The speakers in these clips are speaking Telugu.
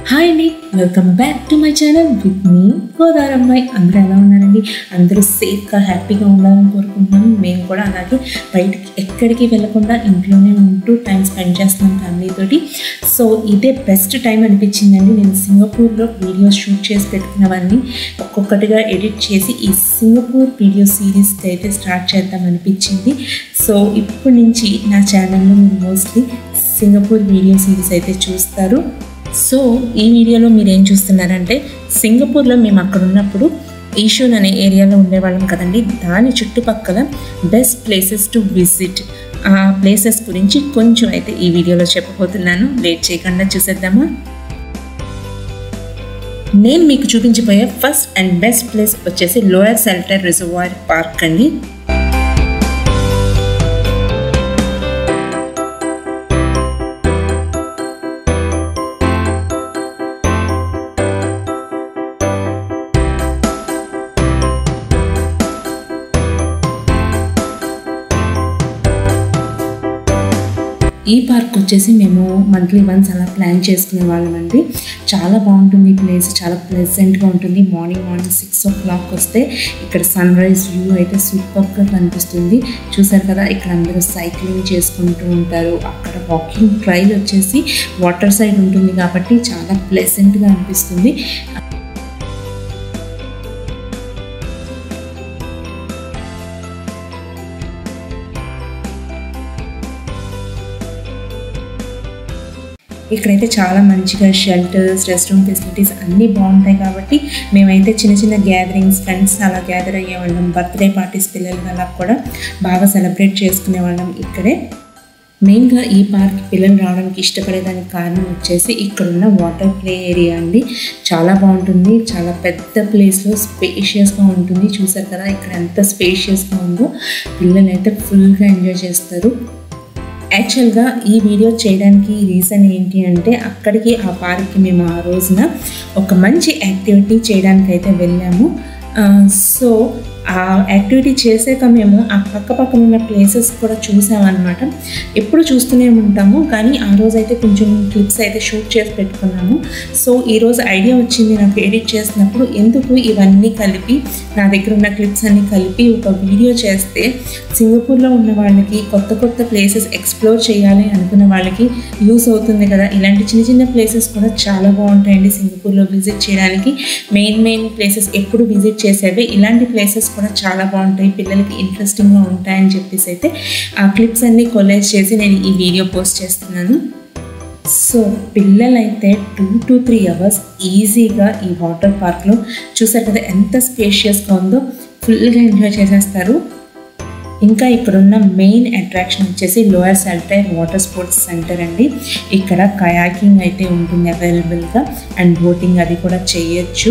హాయ్ అండి welcome back to my channel with me గోదారమ్మాయి అందరూ ఎలా ఉన్నారండి అందరూ సేఫ్గా హ్యాపీగా ఉండాలని కోరుకుంటున్నాము మేము కూడా అలాగే బయటికి ఎక్కడికి వెళ్ళకుండా ఇంట్లోనే ఉంటూ టైం స్పెండ్ చేస్తున్నాం ఫ్యామిలీ తోటి సో ఇదే బెస్ట్ టైం అనిపించిందండి నేను సింగపూర్లో వీడియోస్ షూట్ చేసి పెట్టుకున్నవన్నీ ఒక్కొక్కటిగా ఎడిట్ చేసి ఈ సింగపూర్ వీడియో సిరీస్కి అయితే స్టార్ట్ చేద్దాం అనిపించింది సో ఇప్పటి నుంచి నా ఛానల్లో మీరు మోస్ట్లీ సింగపూర్ వీడియో సిరీస్ అయితే చూస్తారు సో ఈ వీడియోలో మీరు ఏం చూస్తున్నారంటే సింగపూర్లో మేము అక్కడ ఉన్నప్పుడు ఈషూన్ అనే ఏరియాలో ఉండేవాళ్ళం కదండి దాని చుట్టుపక్కల బెస్ట్ ప్లేసెస్ టు విజిట్ ఆ ప్లేసెస్ గురించి కొంచెం అయితే ఈ వీడియోలో చెప్పబోతున్నాను లేట్ చేయకుండా చూసేద్దామా నేను మీకు చూపించబోయే ఫస్ట్ అండ్ బెస్ట్ ప్లేస్ వచ్చేసి లోయర్ సెల్టర్ రిజర్వాయర్ పార్క్ అండి ఈ పార్క్ వచ్చేసి మేము మంత్లీ వన్స్ అలా ప్లాన్ చేసుకునే వాళ్ళం అండి చాలా బాగుంటుంది ఈ ప్లేస్ చాలా ప్లెజెంట్గా ఉంటుంది morning morning six o'clock వస్తే ఇక్కడ సన్ రైజ్ వ్యూ అయితే సూపర్గా కనిపిస్తుంది చూసారు కదా ఇక్కడ అందరూ సైక్లింగ్ చేసుకుంటూ ఉంటారు అక్కడ వాకింగ్ ట్రైల్ వచ్చేసి వాటర్ సైడ్ ఉంటుంది కాబట్టి చాలా ప్లెజెంట్గా అనిపిస్తుంది ఇక్కడైతే చాలా మంచిగా షెల్టర్స్ రెస్ట్ రూమ్ ఫెసిలిటీస్ అన్నీ బాగుంటాయి కాబట్టి మేమైతే చిన్న చిన్న గ్యాదరింగ్స్ ఫ్రెండ్స్ అలా గ్యాదర్ అయ్యేవాళ్ళం బర్త్డే పార్టీస్ పిల్లలు అలా కూడా బాగా సెలబ్రేట్ చేసుకునేవాళ్ళం ఇక్కడే మెయిన్గా ఈ పార్క్ పిల్లలు రావడానికి ఇష్టపడేదానికి కారణం వచ్చేసి ఇక్కడున్న వాటర్ ప్లే ఏరియా అండి చాలా బాగుంటుంది చాలా పెద్ద ప్లేస్లో స్పేషియస్గా ఉంటుంది చూసారు కదా ఇక్కడ ఎంత స్పేషియస్గా ఉందో పిల్లలు అయితే ఫుల్గా ఎంజాయ్ చేస్తారు యాక్చువల్గా ఈ వీడియో చేయడానికి రీజన్ ఏంటి అంటే అక్కడికి ఆ పార్క్కి మేము ఆ రోజున ఒక మంచి యాక్టివిటీ చేయడానికి అయితే వెళ్ళాము సో ఆ యాక్టివిటీ చేసాక మేము ఆ పక్క పక్కన ఉన్న ప్లేసెస్ కూడా చూసామన్నమాట ఎప్పుడు చూస్తూనే ఉంటాము కానీ ఆ రోజు అయితే కొంచెం క్లిప్స్ అయితే షూట్ చేసి పెట్టుకున్నాము సో ఈరోజు ఐడియా వచ్చింది నాకు ఎడిట్ చేసినప్పుడు ఎందుకు ఇవన్నీ కలిపి నా దగ్గర ఉన్న క్లిప్స్ అన్నీ కలిపి ఒక వీడియో చేస్తే సింగపూర్లో ఉన్న వాళ్ళకి కొత్త కొత్త ప్లేసెస్ ఎక్స్ప్లోర్ చేయాలి అనుకున్న వాళ్ళకి యూస్ అవుతుంది కదా ఇలాంటి చిన్న చిన్న ప్లేసెస్ కూడా చాలా బాగుంటాయండి సింగపూర్లో విజిట్ చేయడానికి మెయిన్ మెయిన్ ప్లేసెస్ ఎప్పుడు విజిట్ చేసేవి ఇలాంటి ప్లేసెస్ కూడా చాలా బాగుంటాయి పిల్లలకి ఇంట్రెస్టింగ్గా ఉంటాయని చెప్పేసి అయితే ఆ క్లిప్స్ అన్నీ కొలేజ్ చేసి నేను ఈ వీడియో పోస్ట్ చేస్తున్నాను సో పిల్లలైతే టూ టు త్రీ అవర్స్ ఈజీగా ఈ వాటర్ పార్క్లో చూసారు కదా ఎంత స్పేషియస్గా ఉందో ఫుల్గా ఎంజాయ్ చేసేస్తారు ఇంకా ఇక్కడున్న మెయిన్ అట్రాక్షన్ వచ్చేసి Lower Seletar water sports centre అండి ఇక్కడ కయాకింగ్ అయితే ఉంటుంది అవైలబుల్గా అండ్ బోటింగ్ అది కూడా చేయొచ్చు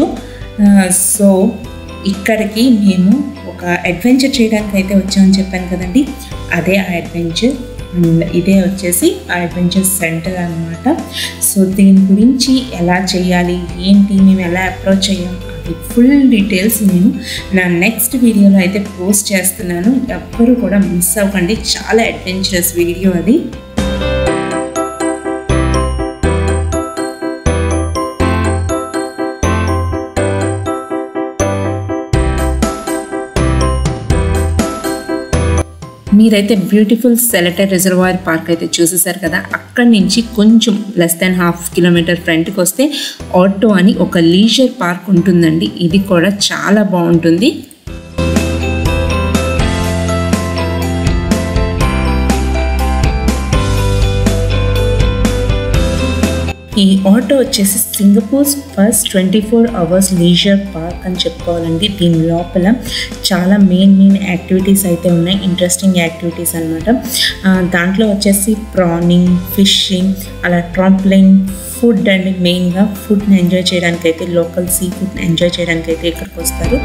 సో ఇక్కడికి మేము ఒక అడ్వెంచర్ చేయడానికి అయితే వచ్చామని చెప్పాను కదండి అదే ఆ అడ్వెంచర్ ఇదే వచ్చేసి ఆ అడ్వెంచర్ సెంటర్ అనమాట సో దీని గురించి ఎలా చేయాలి ఏంటి మేము ఎలా అప్రోచ్ అయ్యాం అది ఫుల్ డీటెయిల్స్ నేను నా నెక్స్ట్ వీడియోలో అయితే పోస్ట్ చేస్తున్నాను ఎవ్వరు కూడా మిస్ అవ్వకండి చాలా అడ్వెంచరస్ వీడియో అది మీరైతే బ్యూటిఫుల్ సెలటర్ రిజర్వాయర్ పార్క్ అయితే చూసేసారు కదా అక్కడి నుంచి కొంచెం లెస్ దాన్ హాఫ్ కిలోమీటర్ ఫ్రంట్కి వస్తే ఆటో అని ఒక లీజర్ పార్క్ ఉంటుందండి ఇది కూడా చాలా బాగుంటుంది ఈ ఆటో వచ్చేసి Singapore's first twenty four hours leisure park అని చెప్పుకోవాలండి దీని లోపల చాలా మెయిన్ మెయిన్ యాక్టివిటీస్ అయితే ఉన్నాయి ఇంట్రెస్టింగ్ యాక్టివిటీస్ అనమాట దాంట్లో వచ్చేసి ప్రానింగ్ ఫిషింగ్ అలా ట్రాంప్లింగ్ ఫుడ్ అండ్ మెయిన్గా ఫుడ్ని ఎంజాయ్ చేయడానికి అయితే లోకల్ సీ ఫుడ్ని ఎంజాయ్ చేయడానికి అయితే ఇక్కడికి వస్తారు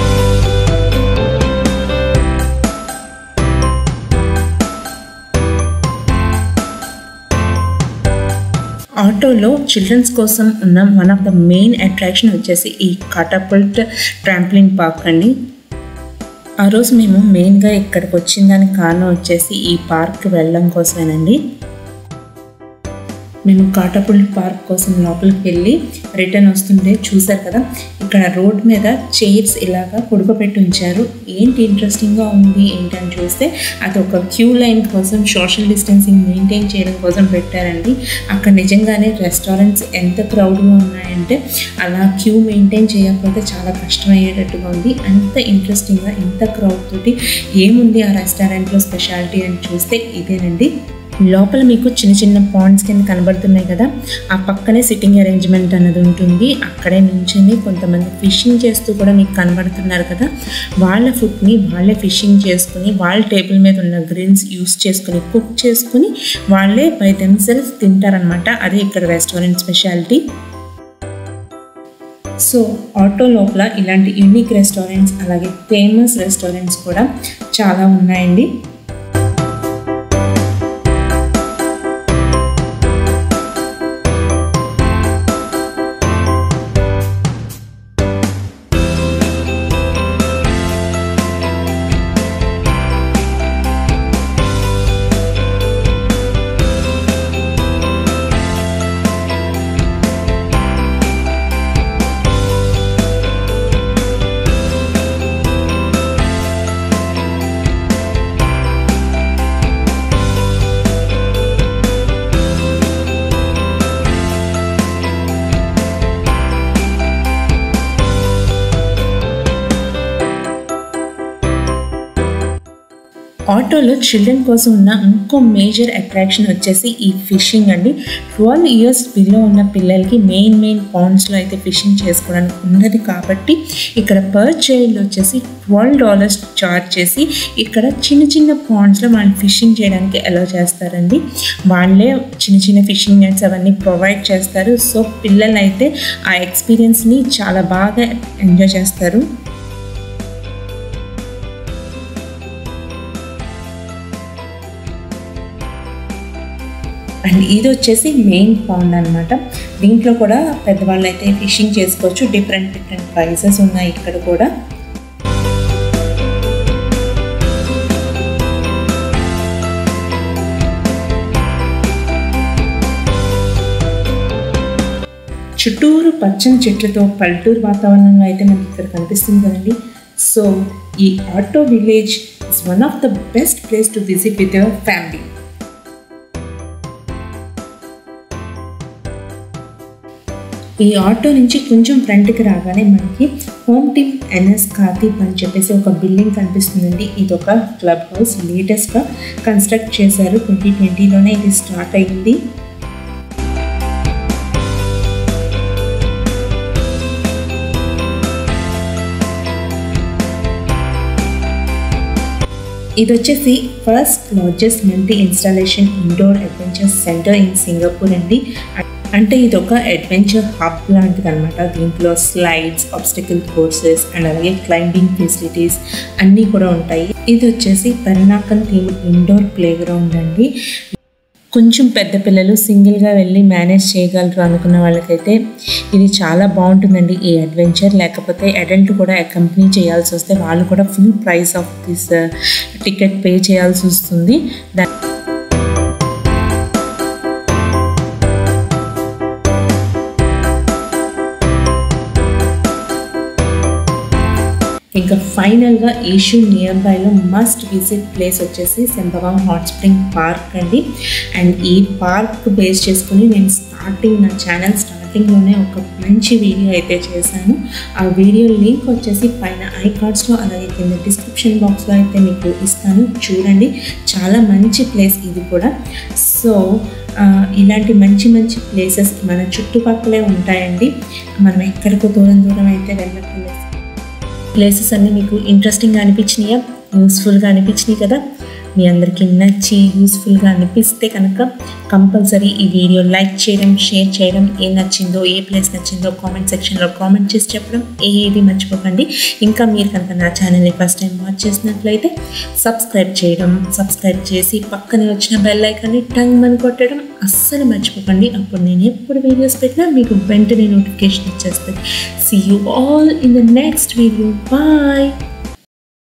ఆటోలో చిల్డ్రన్స్ కోసం ఉన్న one of the main attraction వచ్చేసి ఈ కాటాపల్ట్ ట్రాంప్లిన్ పార్క్ అండి ఆ రోజు మేము మెయిన్గా ఇక్కడికి వచ్చిన దానికి కారణం వచ్చేసి ఈ పార్క్ వెళ్ళడం కోసమేనండి మేము కాటపుల్ పార్క్ కోసం లోపలికి వెళ్ళి రిటర్న్ వస్తుంటే చూసారు కదా ఇక్కడ రోడ్ మీద చైర్స్ ఇలాగా పెట్టి ఉంచారు ఏంటి ఇంట్రెస్టింగ్గా ఉంది ఏంటి అని చూస్తే అది ఒక క్యూ లైన్ కోసం సోషల్ డిస్టెన్సింగ్ మెయింటైన్ చేయడం కోసం పెట్టారండి అక్కడ నిజంగానే రెస్టారెంట్స్ ఎంత క్రౌడ్గా ఉన్నాయంటే అలా క్యూ మెయింటైన్ చేయకపోతే చాలా కష్టమయ్యేటట్టుగా ఉంది అంత ఇంట్రెస్టింగ్గా ఇంత క్రౌడ్ తోటి ఏముంది ఆ రెస్టారెంట్లో స్పెషాలిటీ అని చూస్తే ఇదేనండి లోపల మీకు చిన్న చిన్న పాయింట్స్ కింద కనబడుతున్నాయి కదా ఆ పక్కనే సిట్టింగ్ అరేంజ్మెంట్ అన్నది ఉంటుంది అక్కడే నుంచుని కొంతమంది ఫిషింగ్ చేస్తూ కూడా మీకు కనబడుతున్నారు కదా వాళ్ళ ఫుడ్ని వాళ్ళే ఫిషింగ్ చేసుకుని వాళ్ళ టేబుల్ మీద ఉన్న గ్రిల్స్ యూస్ చేసుకుని కుక్ చేసుకుని వాళ్ళే బై దెమ్సెల్ఫ్ తింటారనమాట అదే ఇక్కడ రెస్టారెంట్ స్పెషాలిటీ సో ఆటో లోపల ఇలాంటి యూనిక్ రెస్టారెంట్స్ అలాగే ఫేమస్ రెస్టారెంట్స్ కూడా చాలా ఉన్నాయండి ఆటోలో చిల్డ్రన్ కోసం ఉన్న ఇంకో మేజర్ అట్రాక్షన్ వచ్చేసి ఈ ఫిషింగ్ అండి ట్వెల్వ్ ఇయర్స్ బిలో ఉన్న పిల్లలకి మెయిన్ మెయిన్ పాండ్స్లో అయితే ఫిషింగ్ చేసుకోవడానికి ఉన్నది కాబట్టి ఇక్కడ పర్ చైల్డ్ వచ్చేసి ట్వెల్వ్ డాలర్స్ చార్జ్ చేసి ఇక్కడ చిన్న చిన్న పాండ్స్లో వాళ్ళు ఫిషింగ్ చేయడానికి అలౌ చేస్తారండి వాళ్ళే చిన్న చిన్న ఫిషింగ్ నెట్స్ అవన్నీ ప్రొవైడ్ చేస్తారు సో పిల్లలు అయితే ఆ ఎక్స్పీరియన్స్ని చాలా బాగా ఎంజాయ్ చేస్తారు అండ్ ఇది వచ్చేసి మెయిన్ పాండ్ అనమాట దీంట్లో కూడా పెద్దవాళ్ళు అయితే ఫిషింగ్ చేసుకోవచ్చు డిఫరెంట్ డిఫరెంట్ ప్రైసెస్ ఉన్నాయి ఇక్కడ కూడా చుట్టూరు పచ్చని చెట్లతో పల్లెటూరు వాతావరణంలో అయితే మనకి ఇక్కడ కనిపిస్తుంది కదండి సో ఈ Orto village is one of the best place to visit with your family ఈ ఆటో నుంచి కొంచెం ఫ్రంట్కి రాగానే మనకి హోమ్ టీమ్ ఎన్ఎస్ ఖాతీబ్ అని చెప్పేసి ఒక బిల్డింగ్ కనిపిస్తుందండి ఇది ఒక క్లబ్ హౌస్ లేటెస్ట్గా కన్స్ట్రక్ట్ చేశారు ట్వంటీ ట్వంటీలోనే ఇది స్టార్ట్ అయింది ఇది వచ్చేసి first largest multi installation indoor adventure centre in Singapore అండి అంటే ఇది ఒక అడ్వెంచర్ హబ్ లాంటిది అనమాట దీంట్లో స్లైడ్స్ ఆబ్స్టికల్ కోర్సెస్ అండ్ అలాగే క్లైంబింగ్ ఫెసిలిటీస్ అన్నీ కూడా ఉంటాయి ఇది వచ్చేసి Peranakan theme indoor playground అండి కొంచెం పెద్ద పిల్లలు సింగిల్గా వెళ్ళి మేనేజ్ చేయగలరు అనుకున్న వాళ్ళకైతే ఇది చాలా బాగుంటుందండి ఈ అడ్వెంచర్ లేకపోతే అడల్ట్ కూడా అకంపెనీ చేయాల్సి వస్తే వాళ్ళు కూడా full price of this ticket pay చేయాల్సి వస్తుంది దా ఇంకా ఫైనల్గా ఏషు నియర్ బైలో మస్ట్ విజిట్ ప్లేస్ వచ్చేసి సెంబవాంగ్ హాట్ స్ప్రింగ్ పార్క్ అండి అండ్ ఈ పార్క్ బేస్ చేసుకుని నేను స్టార్టింగ్ నా ఛానల్ స్టార్టింగ్లోనే ఒక మంచి వీడియో అయితే చేశాను ఆ వీడియో లింక్ వచ్చేసి పైన ఐ కార్డ్స్లో అలాగే కింద డిస్క్రిప్షన్ బాక్స్లో అయితే మీకు ఇస్తాను చూడండి చాలా మంచి ప్లేస్ ఇది కూడా సో ఇలాంటి మంచి మంచి ప్లేసెస్ మన చుట్టుపక్కలే ఉంటాయండి మనం ఎక్కడికో దూరం దూరం అయితే వెళ్ళక్కర్లేదు ప్లేసెస్ అన్నీ మీకు ఇంట్రెస్టింగ్గా అనిపించినాయా యూస్ఫుల్గా అనిపించినాయి కదా మీ అందరికీ నచ్చి యూస్ఫుల్గా అనిపిస్తే కనుక కంపల్సరీ ఈ వీడియో లైక్ చేయడం షేర్ చేయడం ఏం నచ్చిందో ఏ ప్లేస్ నచ్చిందో కామెంట్ సెక్షన్లో కామెంట్ చేసి చెప్పడం ఏది మర్చిపోకండి ఇంకా మీరు కనుక నా ఛానల్ని ఫస్ట్ టైం వాచ్ చేసినట్లయితే సబ్స్క్రైబ్ చేయడం సబ్స్క్రైబ్ చేసి పక్కనే వచ్చిన బెల్ ఐకాన్ని టంగ్ అని కొట్టడం అస్సలు మర్చిపోకండి అప్పుడు నేను ఎప్పుడు వీడియోస్ పెట్టినా మీకు వెంటనే నోటిఫికేషన్ ఇచ్చేస్తుంది see you all in the next video bye